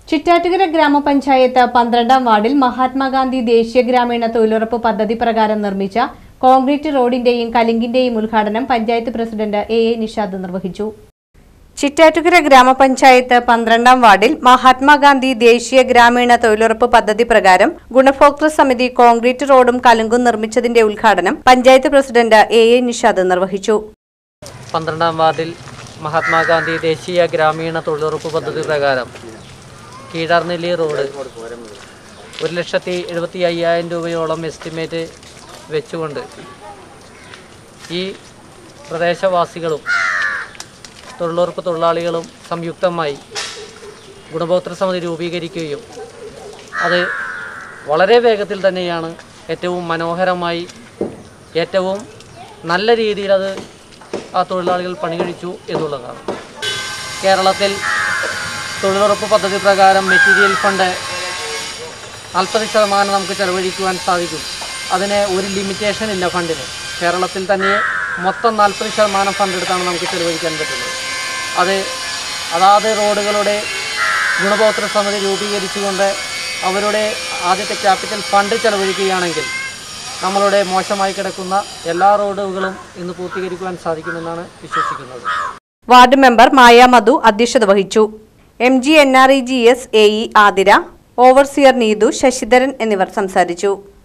ചിറ്റാറ്റുകര ഗ്രാമപഞ്ചായത്ത് പന്ത്രണ്ടാം വാർഡിൽ മഹാത്മാഗാന്ധി ദേശീയ ഗ്രാമീണ തൊഴിലുറപ്പ് പദ്ധതി പ്രകാരം നിർമ്മിച്ച കോൺക്രീറ്റ് റോഡിന്റെയും കലിങ്കിന്റെയും ഉദ്ഘാടനം panchayat president A A Nishad നിർവഹിച്ചു ചിറ്റാറ്റുകര ഗ്രാമപഞ്ചായത്ത് പന്ത്രണ്ടാം വാർഡിൽ മഹാത്മാഗാന്ധി ദേശീയ ഗ്രാമീണ തൊഴിലുറപ്പ് പദ്ധതി പ്രകാരം ഗുണഭോക്തൃ സമിതി കോൺക്രീറ്റ് റോഡും കലുങ്കും നിർമ്മിച്ചതിന്റെ ഉദ്ഘാടനം panchayat president A A Nishad നിർവഹിച്ചു പന്ത്രണ്ടാം വാർഡിൽ മഹാത്മാഗാന്ധി ദേശീയ ഗ്രാമീണ തൊഴിലുറപ്പ് പദ്ധതി പ്രകാരം കീഴാർനെല്ലി റോഡ് ഒരു ലക്ഷത്തി എഴുപത്തി അയ്യായിരം രൂപയോളം എസ്റ്റിമേറ്റ് വെച്ചുകൊണ്ട് ഈ പ്രദേശവാസികളും തൊഴിലുറപ്പ് തൊഴിലാളികളും സംയുക്തമായി ഗുണഭോക്തൃ സമിതി രൂപീകരിക്കുകയും അത് വളരെ വേഗത്തിൽ തന്നെയാണ് ഏറ്റവും മനോഹരമായി ഏറ്റവും നല്ല രീതിയിൽ അത് ആ തൊഴിലാളികൾ പണികഴിച്ചു എന്നുള്ളതാണ് കേരളത്തിൽ തൊഴിലുറപ്പ് പദ്ധതി പ്രകാരം മെറ്റീരിയൽ ഫണ്ട് നാൽപ്പത് ശതമാനം നമുക്ക് ചെലവഴിക്കുവാൻ സാധിക്കും അതിന് ഒരു ലിമിറ്റേഷൻ ഇല്ല ഫണ്ടിന് കേരളത്തിൽ തന്നെ മൊത്തം നാൽപ്പത് ശതമാനം ഫണ്ട് എടുത്താണ് നമുക്ക് ചെലവഴിക്കാൻ പറ്റുന്നത് അത് അതാത് റോഡുകളുടെ ഗുണഭോക്തൃ സമിതി രൂപീകരിച്ചുകൊണ്ട് അവരുടെ ആദ്യത്തെ ക്യാപിറ്റൽ ഫണ്ട് ചെലവഴിക്കുകയാണെങ്കിൽ നമ്മളുടെ മോശമായി കിടക്കുന്ന എല്ലാ റോഡുകളും ഇന്ന് പൂർത്തീകരിക്കുവാൻ സാധിക്കുമെന്നാണ് വിശ്വസിക്കുന്നത് വാർഡ് മെമ്പർ മായ മധു അധ്യക്ഷത വഹിച്ചു M G N R E G S A E Athira overseer Neethu Sasidharan എന്നിവർ സംസാരിച്ചു